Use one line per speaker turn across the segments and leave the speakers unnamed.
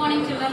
Morning children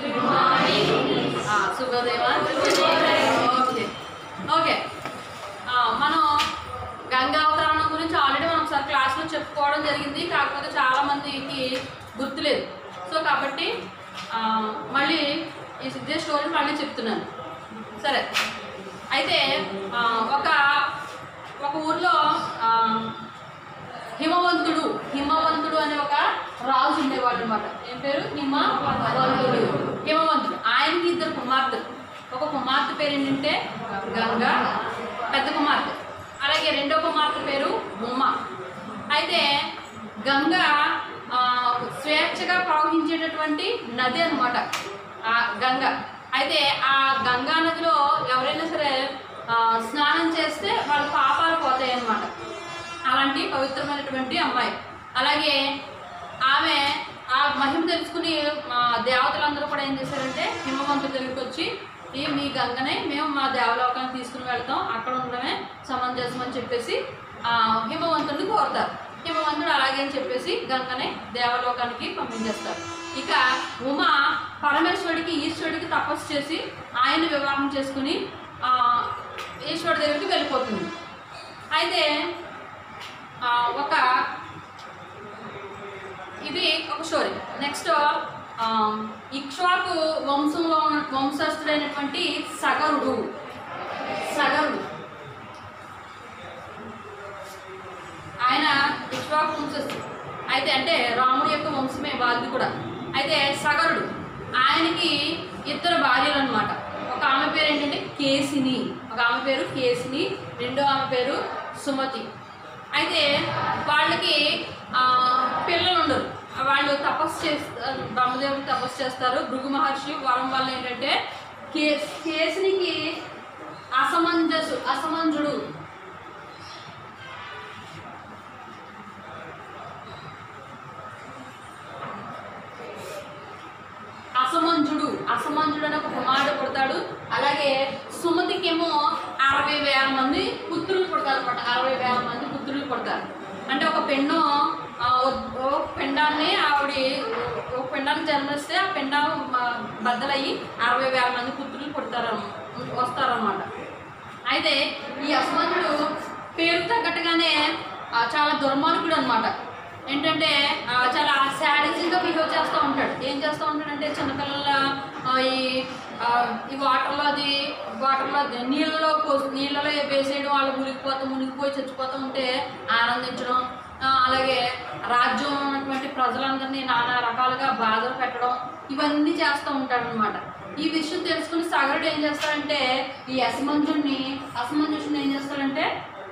శుభోదయమా okay okay ఆ, మనం గంగా అవతరణం గురించి ఆల్రెడీ మనం ఒకసారి క్లాస్లో చెప్పుకోవడం జరిగింది కాకపోతే చాలా మందికి గుర్తులేదు సో కాబట్టి ఆ, మళ్ళీ ఈ ఇదే స్టోరీ మళ్ళీ చెప్తున్నాను సరే అయితే ఆ, ఒక ఒక ఊర్లో ఆ, హిమవంతుడు హిమవంతుడు అనే ఒక రాజు ఉండేవాడు అనమాట ఏం పేరు హిమవంతుడు హిమవంతుడు ఆయనకి ఇద్దరు కుమార్తెలు ఒక కుమార్తె పేరు ఏంటంటే గంగా పెద్ద కుమార్తె అలాగే రెండో కుమార్తె పేరు ఉమ్మ అయితే గంగ ఆ, స్వేచ్ఛగా ప్రవహించేటటువంటి నది అనమాట ఆ గంగ అయితే ఆ గంగా నదిలో ఎవరైనా సరే ఆ, స్నానం చేస్తే వాళ్ళ పాపాలు పోతాయి అన్నమాట అలాంటి పవిత్రమైనటువంటి అమ్మాయి అలాగే ఆమె ఆ మహిమ తెలుసుకుని మా దేవతలందరూ కూడా ఏం చేశారంటే హిమవంతుడి దగ్గరికి వచ్చి ఈ మీ గంగనే మేము మా దేవలోకాన్ని తీసుకుని వెళ్తాం అక్కడ ఉండడమే సమంజసం అని చెప్పేసి ఆ, హిమవంతుడిని కోరుతారు హిమవంతుడు అలాగే అని చెప్పేసి గంగనే దేవలోకానికి పంపించేస్తారు ఇక ఉమ పరమేశ్వరుడికి ఈశ్వరుడికి తపస్సు చేసి ఆయన వివాహం చేసుకుని ఆ, ఈశ్వరుడి దగ్గరికి వెళ్ళిపోతుంది అయితే ఆ, ఒక ఇది ఒక స్టోరీ నెక్స్ట్ ఇక్ష్వాకు వంశంలో ఉన్న వంశస్థుడైనటువంటి సగరుడు సగరుడు ఆయన ఇక్ష్వాకు వంశస్థుడు అయితే అంటే రాముడి యొక్క వంశమే వాళ్ళది కూడా అయితే సగరుడు ఆయనకి ఇద్దరు భార్యలు అనమాట ఒక ఆమె పేరు ఏంటంటే కేసిని ఒక ఆమె పేరు కేసిని రెండో ఆమె పేరు సుమతి అయితే వాళ్ళకి ఆ, పిల్లలు ఉండరు వాళ్ళు తపస్సు చేస్తారు బ్రహ్మదేవుడు తపస్సు చేస్తారు భృగు మహర్షి వరం వల్ల ఏంటంటే కే కేసునికి అసమంజసు అసమంజుడు అసమంజుడు అసమంజుడు అని ఒక కుమారుడు పుడతాడు అలాగే సుమతికేమో అరవై వేల మంది పుత్రులు పుడతారు అనమాట అరవై వేల మంది పుత్రులు పుడతారు అంటే ఒక పెండం ఆ, ఓ- ఓ పిండాన్ని ఆవిడ ఒక పిండాన్ని జన్మిస్తే ఆ పిండం మ- బద్దలయ్యి అరవై వేల మంది పుత్రులు పుడతారు వస్తారన్నమాట అయితే ఈ అసమంజుడు పేరు తగ్గట్టుగానే ఆ, చాలా దుర్మార్గుడు అనమాట ఏంటంటే ఆ, చాలా శాడిజంగా బిహేవ్ చేస్తూ ఉంటాడు ఏం చేస్తూ ఉంటాడంటే చిన్నపిల్లల ఆ, ఈ ఆ, ఈ వాటర్లో అది వాటర్లో అది నీళ్ళలో పోసి నీళ్ళలో వేసేయడం వాళ్ళు మునిగిపోతూ మునిగిపోయి చచ్చిపోతూ ఉంటే ఆనందించడం ఆ, అలాగే రాజ్యం ఉన్నటువంటి ప్రజలందరినీ నానా రకాలుగా బాధలు పెట్టడం ఇవన్నీ చేస్తూ ఉంటాడనమాట ఈ విషయం తెలుసుకుని సగరుడు ఏం చేస్తాడంటే ఈ అసమంజుడిని అసమంజుడిని ఏం చేస్తాడంటే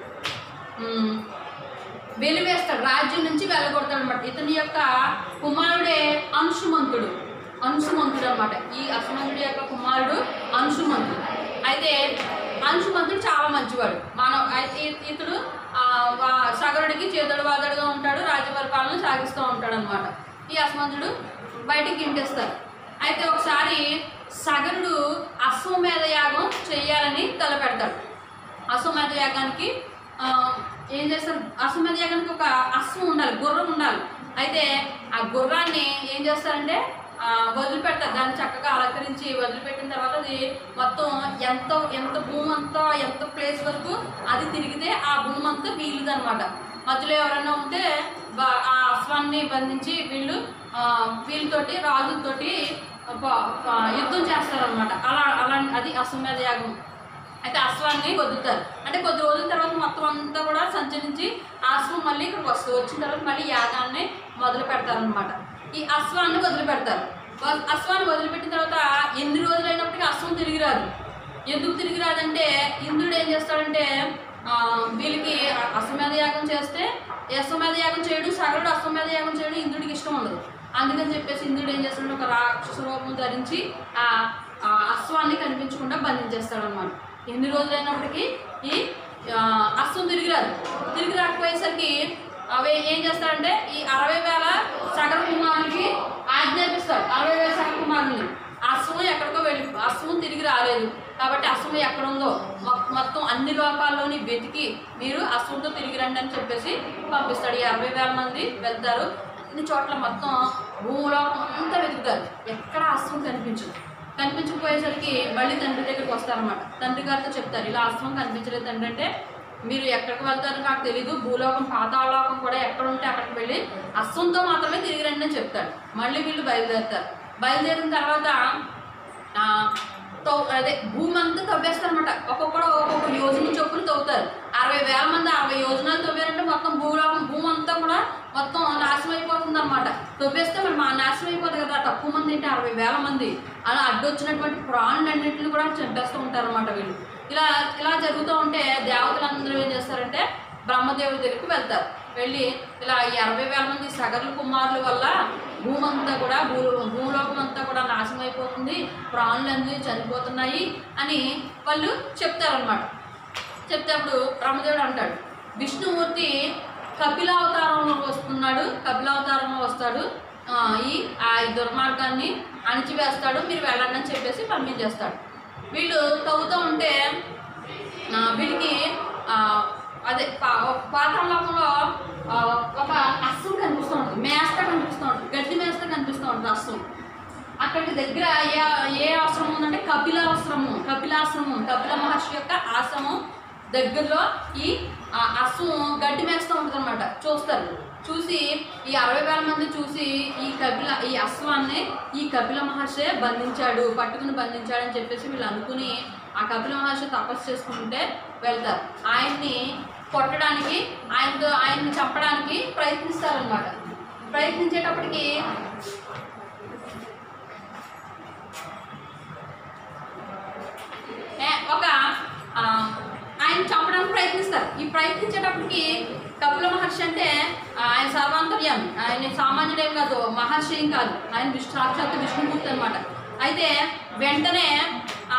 ఉమ్, వెలివేస్తాడు రాజ్యం నుంచి వెళ్ళగొడతాడు అనమాట ఇతని యొక్క కుమారుడే అంశుమంతుడు అంశుమంతుడు అనమాట ఈ అసమంతుడి యొక్క కుమారుడు అంశుమంతుడు అయితే అంశుమంతుడు చాలా మంచివాడు మనం అయితే ఇ- ఇతడు ఆ, వా- సగరుడికి చేతుడు వాదడుగా ఉంటాడు రాజ్య పరిపాలన సాగిస్తూ ఉంటాడు అనమాట ఈ అసమంతుడు బయటికి గింటేస్తారు అయితే ఒకసారి సగరుడు అశ్వమేధ యాగం చేయాలని తలపెడతాడు అశ్వమేధ యాగానికి ఆ, ఏం చేస్తారు అశ్వమేధ యాగానికి ఒక అశ్వం ఉండాలి గుర్రం ఉండాలి అయితే ఆ గుర్రాన్ని ఏం చేస్తారంటే ఆ, వదిలిపెడతారు దాన్ని చక్కగా అలంకరించి వదిలిపెట్టిన తర్వాత అది మొత్తం ఎంత ఎంత భూమి అంతా ఎంత ప్లేస్ వరకు అది తిరిగితే ఆ భూమి అంతా వీలుది అనమాట మధ్యలో ఎవరైనా ఉంటే బ- ఆ అశ్వాన్ని బంధించి వీళ్ళు ఆ, వీళ్ళతోటి రాజులతోటి ప- ప- యుద్ధం చేస్తారనమాట అలా అలా అది అశ్వమేధ యాగం అయితే అశ్వాన్ని వదులుతారు అంటే కొద్ది రోజుల తర్వాత మొత్తం అంతా కూడా సంచరించి ఆ అశ్వం మళ్ళీ ఇక్కడికి వస్తుంది వచ్చిన తర్వాత మళ్ళీ యాగాన్ని మొదలు పెడతారనమాట ఈ అశ్వాన్ని వదిలిపెడతారు వ- అశ్వాన్ని వదిలిపెట్టిన తర్వాత ఎన్ని రోజులైనప్పటికీ అశ్వం తిరిగి రాదు ఎందుకు తిరిగి రాదంటే ఇంద్రుడు ఏం చేస్తాడంటే ఆ, వీళ్ళకి అశ్వమేధ యాగం చేస్తే ఈ అశ్వమేధ యాగం చేయడం సగరుడు అశ్వమేధ యాగం చేయడం ఇంద్రుడికి ఇష్టం ఉండదు అందుకని చెప్పేసి ఇంద్రుడు ఏం చేస్తాడు ఒక రాక్షస రూపం ధరించి ఆ ఆ అశ్వాన్ని కనిపించకుండా బంధించేస్తాడు అనమాట ఎన్ని రోజులైనప్పటికీ ఈ ఆ, అశ్వం తిరిగి రాదు తిరిగి రాకపోయేసరికి అవి ఏం చేస్తారంటే ఈ అరవై వేల సగర కుమారులకి ఆజ్ఞాపిస్తారు అరవై వేల సగర కుమారుల్ని అశ్వం ఎక్కడికో వెళ్ళి అశ్వం తిరిగి రాలేదు కాబట్టి అశ్వం ఎక్కడ ఉందో మొ- మొత్తం అన్ని లోకాల్లోని వెతికి మీరు అశ్వంతో తిరిగి రండి అని చెప్పేసి పంపిస్తాడు ఈ అరవై వేల మంది వెళ్తారు అన్ని చోట్ల మొత్తం భూలోకం అంతా వెతుకుతారు ఎక్కడ అస్త్రం కనిపించదు కనిపించకపోయేసరికి మళ్ళీ తండ్రి దగ్గరికి వస్తారన్నమాట తండ్రి గారితో చెప్తారు ఇలా అస్త్రం కనిపించలేదు తండ్రి అంటే మీరు ఎక్కడికి వెళ్తారో నాకు తెలీదు భూలోకం పాతాళలోకం కూడా ఎక్కడ ఉంటే అక్కడికి వెళ్ళి అస్త్రంతో మాత్రమే తిరిగి రండి అని చెప్తాడు మళ్ళీ వీళ్ళు బయలుదేరుతారు బయలుదేరిన తర్వాత ఆ, తవ్వు అదే భూమి అంతా తవ్వేస్తారనమాట ఒక్కొక్కడు ఒక్కొక్క యోజన చొప్పున తవ్వుతారు అరవై వేల మంది అరవై యోజనాలు తవ్వారంటే మొత్తం భూలోకం భూమి అంతా కూడా మొత్తం నాశనం అయిపోతుంది అనమాట తవ్వేస్తే మరి మా నాశనం అయిపోతుంది కదా తక్కువ మంది అంటే అరవై వేల మంది అలా అడ్డొచ్చినటువంటి ప్రాణులన్నింటిని కూడా చంపేస్తూ ఉంటారు అనమాట వీళ్ళు ఇలా ఇలా జరుగుతూ ఉంటే దేవతలందరూ ఏం చేస్తారంటే బ్రహ్మదేవుడి దగ్గరికి వెళ్తారు వెళ్ళి ఇలా ఈ అరవై వేల మంది సగర్ల కుమారుల వల్ల భూమి అంతా కూడా భూ భూలోకం అంతా కూడా నాశనం అయిపోతుంది ప్రాణులన్నీ చనిపోతున్నాయి అని వాళ్ళు చెప్తారనమాట చెప్తే అప్పుడు బ్రహ్మదేవుడు అంటాడు విష్ణుమూర్తి కపిలావతారంలో వస్తున్నాడు కపిలావతారంలో వస్తాడు ఆ, ఈ ఆ ఈ దుర్మార్గాన్ని అణిచివేస్తాడు మీరు వెళ్ళండి అని చెప్పేసి పంపించేస్తాడు వీళ్ళు తవ్వుతూ ఉంటే ఆ, వీళ్ళకి ఆ, అదే పా- పాతాళలోకంలో ఆ, ఒక అస్సం కనిపిస్తూ ఉంటుంది మేస్త కనిపిస్తూ ఉంటుంది గడ్డి మేస్త కనిపిస్తూ ఉంటుంది అస్సం అక్కడికి దగ్గర ఏ ఏ ఆశ్రమం ఉందంటే కపిలాశ్రమం కపిలాశ్రమం కపిల మహర్షి యొక్క ఆశ్రమం దగ్గరలో ఈ ఆ అశ్వం గడ్డి మేస్తూ ఉంటుంది అనమాట చూస్తారు చూసి ఈ అరవై వేల మంది చూసి ఈ కపిల ఈ అశ్వాన్ని ఈ కపిల మహర్షే బంధించాడు పట్టుకుని బంధించాడు అని చెప్పేసి వీళ్ళు అనుకుని ఆ కపిల మహర్షి తపస్సు చేసుకుంటే వెళ్తారు ఆయన్ని కొట్టడానికి ఆయనతో ఆయన్ని చంపడానికి ప్రయత్నిస్తారనమాట ప్రయత్నించేటప్పటికి ఏ, ఒక ఆ, ఆయన చంపడానికి ప్రయత్నిస్తారు ఈ ప్రయత్నించేటప్పటికి కపిల మహర్షి అంటే ఆ, ఆయన సర్వాంతర్యామి ఆయన సామాన్యుడేం కాదు మహర్షి ఏం కాదు ఆయన విష్ణు సాక్షాత్ విష్ణుమూర్తి అనమాట అయితే వెంటనే ఆ,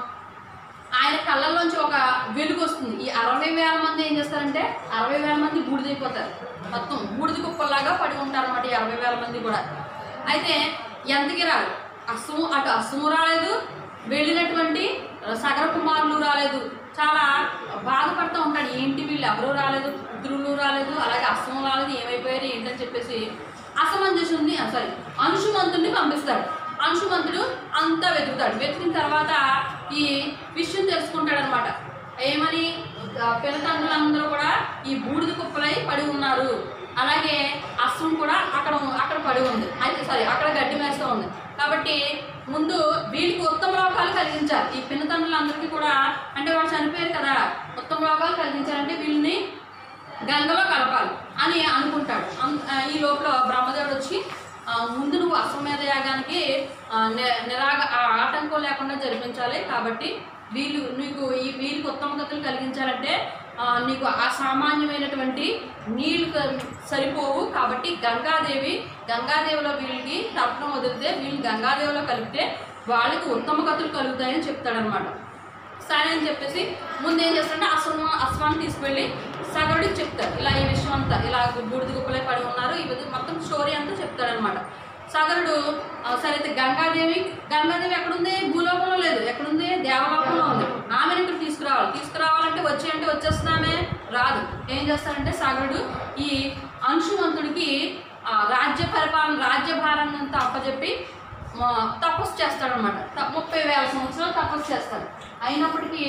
ఆయన కళ్ళల్లోంచి ఒక వెలుగు వస్తుంది ఈ అరవై వేల మంది ఏం చేస్తారంటే అరవై వేల మంది బూడిదైపోతారు మొత్తం బూడిద కుప్పల్లాగా పడి ఉంటారు అనమాట ఈ అరవై వేల మంది కూడా అయితే ఎంతకి రాదు అస్సము అటు అస్సము రాలేదు వెళ్ళినటువంటి సగర కుమారులు రాలేదు చాలా బాధపడుతూ ఉంటాడు ఏంటి వీళ్ళు ఎవరు రాలేదు పుత్రులు రాలేదు అలాగే అస్సం రాలేదు ఏమైపోయారు ఏంటని చెప్పేసి అసమంజసుని సారీ అంశుమంతుడిని పంపిస్తాడు అంశుమంతుడు అంతా వెతుకుతాడు వెతికిన తర్వాత ఈ విషయం తెలుసుకుంటాడు అనమాట ఏమని ఆ, పిల్లతండ్రులందరూ కూడా ఈ బూడిద కుప్పలై పడి ఉన్నారు అలాగే అస్సం కూడా అక్కడ అక్కడ పడి ఉంది అయితే సారీ అక్కడ గడ్డి మేస్తూ ఉంది కాబట్టి ముందు వీళ్ళకి ఉత్తమ లోకాలు కలిగించాలి ఈ పిన్నతండ్రులందరికీ కూడా అంటే వాళ్ళు చనిపోయారు కదా ఉత్తమ లోకాలు కలిగించాలంటే వీళ్ళని గంగలో కలపాలి అని అనుకుంటాడు అం- ఆ, ఈ లోపల బ్రహ్మదేవుడు వచ్చి ఆ, ముందు నువ్వు అశ్వమేధ యాగానికి ఆ, ని- నిరాగ ఆ, ఆటంకం లేకుండా జరిపించాలి కాబట్టి వీళ్ళు నీకు ఈ వీళ్ళకి ఉత్తమ గతులు కలిగించాలంటే ఆ, నీకు ఆ సామాన్యమైనటువంటి నీళ్లు క- సరిపోవు కాబట్టి గంగాదేవి గంగాదేవిలో వీళ్ళకి తర్పణం వదిలితే వీళ్ళు గంగాదేవిలో కలిపితే వాళ్ళకి ఉత్తమ గతులు కలుగుతాయని చెప్తాడనమాట సరే అని చెప్పేసి ముందు ఏం చేస్తాడంటే అశ్వం అశ్వాన్ని తీసుకువెళ్ళి సగరుడికి చెప్తాడు ఇలా ఈ విషయం అంతా ఇలా బూడిద గుప్పలే పడి ఉన్నారు ఈ విధంగా మొత్తం స్టోరీ అంతా చెప్తాడనమాట సగరుడు "ఆ, సరే అయితే గంగాదేవి గంగాదేవి ఎక్కడుంది భూలోకంలో లేదు ఎక్కడుంది దేవలోకంలో ఉంది ఆమెను ఇక్కడ తీసుకురావాలి తీసుకురావాలంటే వచ్చి అంటే వచ్చేస్తున్నామే రాదు ఏం చేస్తాడంటే సగరుడు ఈ అంశుమంతుడికి ఆ, రాజ్య పరిపాలన రాజ్యభారాన్ని అంతా అప్పచెప్పి మా తపస్సు చేస్తాడనమాట త- ముప్పై వేల సంవత్సరాలు తపస్సు చేస్తాడు అయినప్పటికీ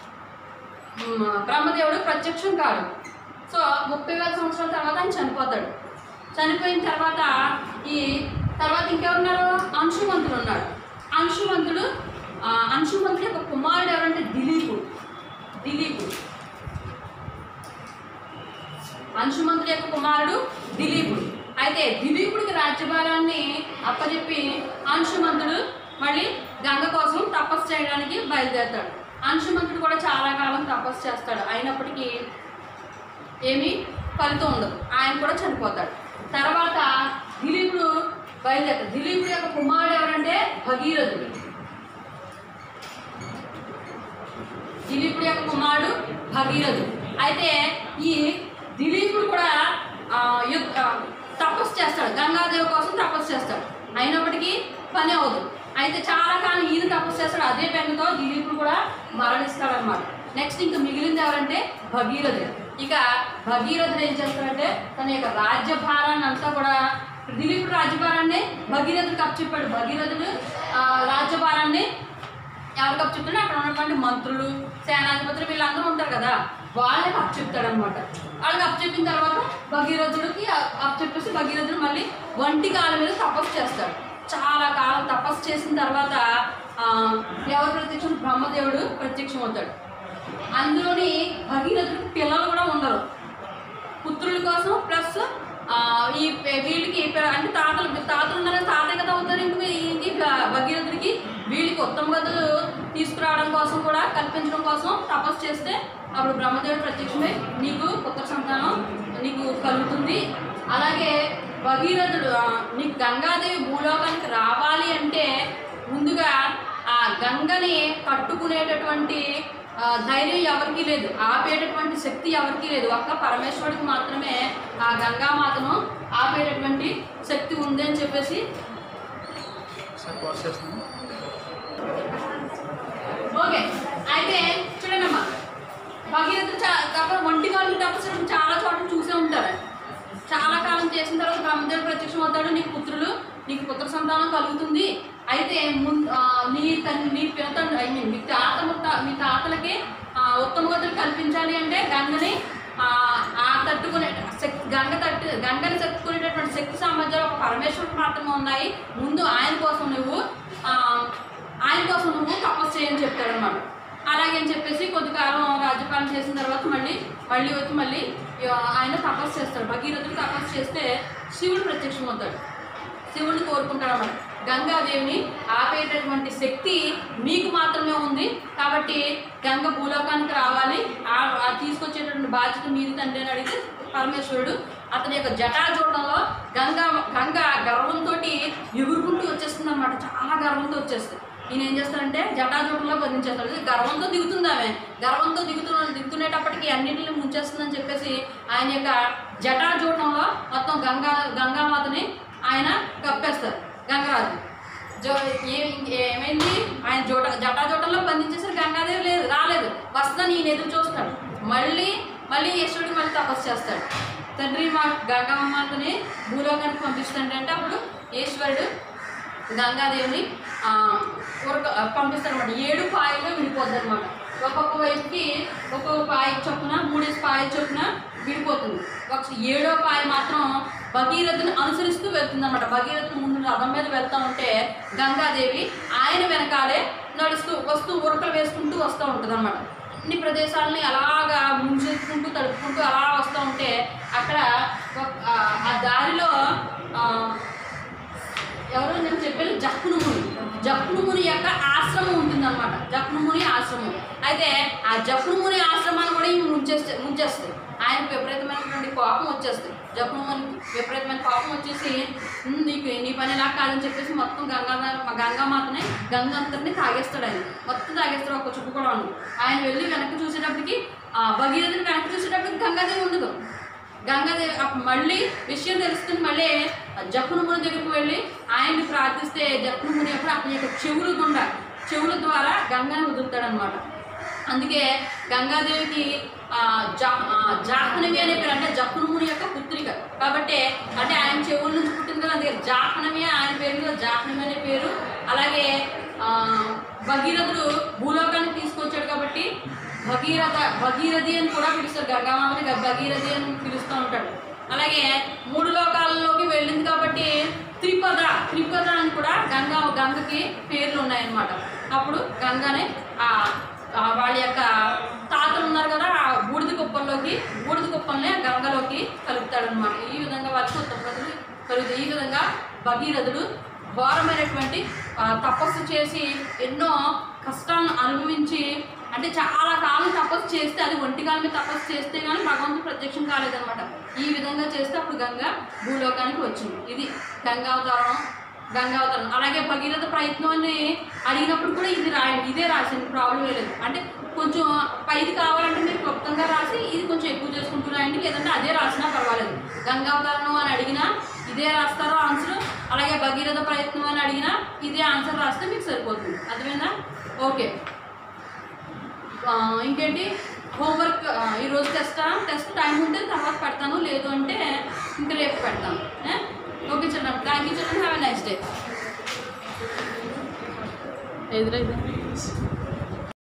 మ్, బ్రహ్మదేవుడు ప్రత్యక్షం కాడు సో ముప్పై వేల సంవత్సరాల తర్వాత ఆయన చనిపోతాడు చనిపోయిన తర్వాత ఈ తర్వాత ఇంకెవరున్నారు అంశుమంతుడు ఉన్నాడు అంశుమంతుడు ఆ, అంశుమంతుడి యొక్క కుమారుడు ఎవరంటే దిలీపుడు దిలీపుడు అంశుమంతుడి యొక్క కుమారుడు దిలీపుడు అయితే దిలీపుడికి రాజ్యభారాన్ని అప్పచెప్పి అంశుమంతుడు మళ్ళీ గంగ కోసం తపస్సు చేయడానికి బయలుదేరుతాడు అంశుమంతుడు కూడా చాలా కాలం తపస్సు చేస్తాడు అయినప్పటికీ ఏమీ ఫలితం ఉండదు ఆయన కూడా చనిపోతాడు తర్వాత దిలీపుడు బయలుదేరుతాడు దిలీపుడు యొక్క కుమారుడు ఎవరంటే భగీరథుడు దిలీపుడు యొక్క కుమారుడు భగీరథుడు అయితే ఈ దిలీపుడు కూడా ఆ, యుద్ధ ఆ, తపస్సు చేస్తాడు గంగాదేవి కోసం తపస్సు చేస్తాడు అయినప్పటికీ పని అవ్వదు అయితే చాలా కాలం ఈయన తపస్సు చేస్తాడు అదే బెంగతో దిలీపుడు కూడా మరణిస్తాడు అనమాట నెక్స్ట్ ఇంకా మిగిలింది ఎవరంటే భగీరథుడు ఇక భగీరథుడు ఏం చేస్తాడంటే తన యొక్క రాజ్యభారాన్ని అంతా కూడా దిలీపుడు రాజ్యభారాన్ని భగీరథుడికి అప్పచెప్పాడు భగీరథుడు ఆ, రాజ్యభారాన్ని ఎవరికి అప్పచెప్తాడు అక్కడ ఉన్నటువంటి మంత్రులు సేనాధిపతులు వీళ్ళందరూ ఉంటారు కదా వాళ్ళకి అప్పచెప్తాడు అనమాట వాళ్ళకి అప్పచెప్పిన తర్వాత భగీరథుడికి అ- అప్పచెప్పేసి భగీరథుడు మళ్ళీ వంటి కాలం మీద తపస్సు చేస్తాడు చాలా కాలం తపస్సు చేసిన తర్వాత ఆ, ఎవరు ప్రత్యక్షం బ్రహ్మదేవుడు ప్రత్యక్షం అవుతాడు అందులోని భగీరథుడికి పిల్లలు కూడా ఉండరు పుత్రుల కోసం ప్లస్ ఆ, ఈ పే- వీళ్ళకి పే- అంటే తాతలు తాతలు ఉన్నారు తాతయ్య కదా అవుతారు ఇంక వీ- ఇంక భ- భగీరథుడికి వీళ్ళకి ఉత్తమ గదులు తీసుకురావడం కోసం కూడా కల్పించడం కోసం తపస్సు చేస్తే అప్పుడు బ్రహ్మదేవుడు ప్రత్యక్షమై నీకు పుత్ర సంతానం నీకు కలుగుతుంది అలాగే భగీరథుడు ఆ, నీకు గంగాదేవి భూలోకానికి రావాలి అంటే ముందుగా ఆ గంగని కట్టుకునేటటువంటి ఆ, ధైర్యం ఎవరికీ లేదు ఆపేటటువంటి శక్తి ఎవరికీ లేదు ఒక్క పరమేశ్వరుడికి మాత్రమే ఆ గంగామాతను ఆపేటటువంటి శక్తి ఉంది అని చెప్పేసి
సార్ పాస్ చేస్తున్నాను
ఓకే అయితే చూడండమ్మా భగీరథుడు చా అక్కడ ఒంటి కాలం తపస్సు చాలా చోట్ల చూసే ఉంటారు చాలా కాలం చేసిన తర్వాత బ్రహ్మదేవుడు ప్రత్యక్షం అవుతాడు నీకు పుత్రులు నీకు పుత్ర సంతానం కలుగుతుంది అయితే ముందు నీ తల్లి నీ పినతండ్రి ఐ మీన్ మీ తాత ముత్త- మీ తాతలకి ఆ, ఉత్తమ గతులు కల్పించాలి అంటే గంగని ఆ, ఆ తట్టుకునే శక్తి గంగ తట్టు గంగని తట్టుకునేటటువంటి శక్తి సామర్థ్యాలు ఒక పరమేశ్వరుడు మాత్రమే ఉన్నాయి ముందు ఆయన కోసం నువ్వు ఆ, ఆయన కోసం నువ్వు తపస్సు చేయని చెప్తాడు అనమాట అలాగే అని చెప్పేసి కొద్ది కాలం రాజ్యపాలన చేసిన తర్వాత మళ్ళీ మళ్ళీ వచ్చి మళ్ళీ ఆ, ఆయన తపస్సు చేస్తాడు భగీరథుడు తపస్సు చేస్తే శివుడు ప్రత్యక్షం అవుతాడు శివుడిని కోరుకుంటాడు అన్నమాట గంగాదేవిని ఆపేటటువంటి శక్తి మీకు మాత్రమే ఉంది కాబట్టి గంగ భూలోకానికి రావాలి ఆ ఆ తీసుకొచ్చేటటువంటి బాధ్యత మీది తండ్రి అని అడిగితే పరమేశ్వరుడు అతని యొక్క జటాజూటంలో గంగ గంగ గర్వంతో ఎగురుకుంటూ వచ్చేస్తుంది అనమాట చాలా గర్వంతో వచ్చేస్తుంది ఈయన ఏం చేస్తాడంటే జటాజూటంలో బంధించేస్తాడు ఇది గర్వంతో దిగుతుంది ఆమె గర్వంతో దిగుతున్న దిగుతునేటప్పటికి అన్నింటిని ముంచేస్తుందని చెప్పేసి ఆయన యొక్క జటాజూటంలో మొత్తం గంగా గంగామాతని ఆయన కప్పేస్తారు గంగరాజు జో ఏ- ఏమైంది ఆయన జోట జటాజోటంలో బంధించేసరికి గంగాదేవి లేదు రాలేదు వస్తుందని ఈయన ఎదురు చూస్తాడు మళ్ళీ మళ్ళీ ఈశ్వరుడు మళ్ళీ తపస్సు చేస్తాడు తండ్రి మా గంగమ్మని భూలోకానికి పంపిస్తాడు అంటే అప్పుడు ఈశ్వరుడు గంగాదేవిని ఆ, ఉరక పంపిస్తారనమాట ఏడు పాయలుగా విడిపోద్ది అనమాట ఒక్కొక్క వైపుకి ఒక్కొక్క పాయ చొప్పున మూడేసి పాయ చొప్పున విడిపోతుంది ఒక ఏడో పాయ మాత్రం భగీరథుని అనుసరిస్తూ వెళ్తుంది అనమాట భగీరథుని ముందు రథం మీద వెళ్తా ఉంటే గంగాదేవి ఆయన వెనకాలే నడుస్తూ వస్తూ ఉరకలు వేసుకుంటూ వస్తూ ఉంటుంది అనమాట అన్ని ప్రదేశాలని అలాగా ముంచెత్తుకుంటూ తడుపుకుంటూ అలా వస్తూ ఉంటే అక్కడ ఒక- ఆ ఆ దారిలో ఆ, ఎవరో నేను చెప్పాను జక్కును ముని జక్కును ముని యొక్క ఆశ్రమం ఉంటుందన్నమాట జక్కును ముని ఆశ్రమం అయితే ఆ జక్కును ముని ఆశ్రమాన్ని కూడా ఈమె ముంచేస్తే ముంచేస్తుంది ఆయనకు విపరీతమైనటువంటి కోపం వచ్చేస్తుంది జక్కును ముని విపరీతమైన కోపం వచ్చేసి "ఉమ్, నీకు నీ పని ఎలా కాదని చెప్పేసి మొత్తం గంగా గంగామాతని గంగంతరిని తాగేస్తాడు ఆయన మొత్తం తాగేస్తాడు ఒక చుక్క కూడా ఉండదు ఆయన వెళ్ళి వెనక్కి చూసేటప్పటికి ఆ భగీరథుని వెనక్కి చూసేటప్పటికి గంగాదేవి ఉండదు గంగాదేవి అప్పుడు మళ్ళీ విషయం తెలుసుకుని మళ్ళీ జక్కును ముని దగ్గరికి వెళ్ళి ఆయన్ని ప్రార్థిస్తే జక్కును ముని అప్పుడు అతని యొక్క చెవులు గుండా చెవుల ద్వారా గంగని వదులుతాడనమాట అందుకే గంగాదేవికి ఆ, జా ఆ, జాహ్నవి అనే పేరు అంటే జక్కును ముని యొక్క పుత్రిక కాబట్టి అంటే ఆయన చెవుల నుంచి పుట్టింది కదా అందుకే జాహ్నవి ఆయన పేరు మీద జాహ్నవి అనే పేరు అలాగే ఆ, భగీరథుడు భూలోకానికి తీసుకొచ్చాడు కాబట్టి భగీరథ భగీరథి అని కూడా పిలుస్తారు గంగామామని గ- భగీరథి అని పిలుస్తూ ఉంటాడు అలాగే మూడు లోకాలలోకి వెళ్ళింది కాబట్టి త్రిపద త్రిపద అని కూడా గంగా గంగకి పేర్లు ఉన్నాయన్నమాట అప్పుడు గంగనే ఆ ఆ వాళ్ళ యొక్క తాతలు ఉన్నారు కదా ఆ బూడిద కుప్పంలోకి బూడిద కుప్పంలో గంగలోకి కలుపుతాడనమాట ఈ విధంగా వాళ్ళకి ఉత్తమగతులు కలుగుతాయి ఈ విధంగా భగీరథుడు ఘోరమైనటువంటి ఆ, తపస్సు చేసి ఎన్నో కష్టాలను అనుభవించి అంటే చాలా కాలం తపస్సు చేస్తే అది ఒంటి కాలం మీద తపస్సు చేస్తే కానీ భగవంతుడు ప్రత్యక్షం కాలేదన్నమాట ఈ విధంగా చేస్తే అప్పుడు గంగ భూలోకానికి వచ్చింది ఇది గంగావతారం గంగావతారం అలాగే భగీరథ ప్రయత్నం అని అడిగినప్పుడు కూడా ఇది రాయండి ఇదే రాసింది ప్రాబ్లం లేదు అంటే కొంచెం పైది కావాలంటే మీరు క్లుప్తంగా రాసి ఇది కొంచెం ఎక్కువ చేసుకుంటూ రాయండి లేదంటే అదే రాసినా పర్వాలేదు గంగావతారణం అని అడిగినా ఇదే రాస్తారో ఆన్సర్ అలాగే భగీరథ ప్రయత్నం అని అడిగినా ఇదే ఆన్సర్ రాస్తే మీకు సరిపోతుంది అర్థమైందా ఓకే ఆ, ఇంకేంటి హోంవర్క్ ఆ, ఈరోజు టెస్ట్ టెస్ట్ టైం ఉంటే తర్వాత పెడతాను లేదు అంటే ఇంక రేపు పెడతాను ఏ? ఓకే చిన్న థ్యాంక్ యూ చిన్న హ్యావ్ ఎ నైస్ డే ఎదురైతే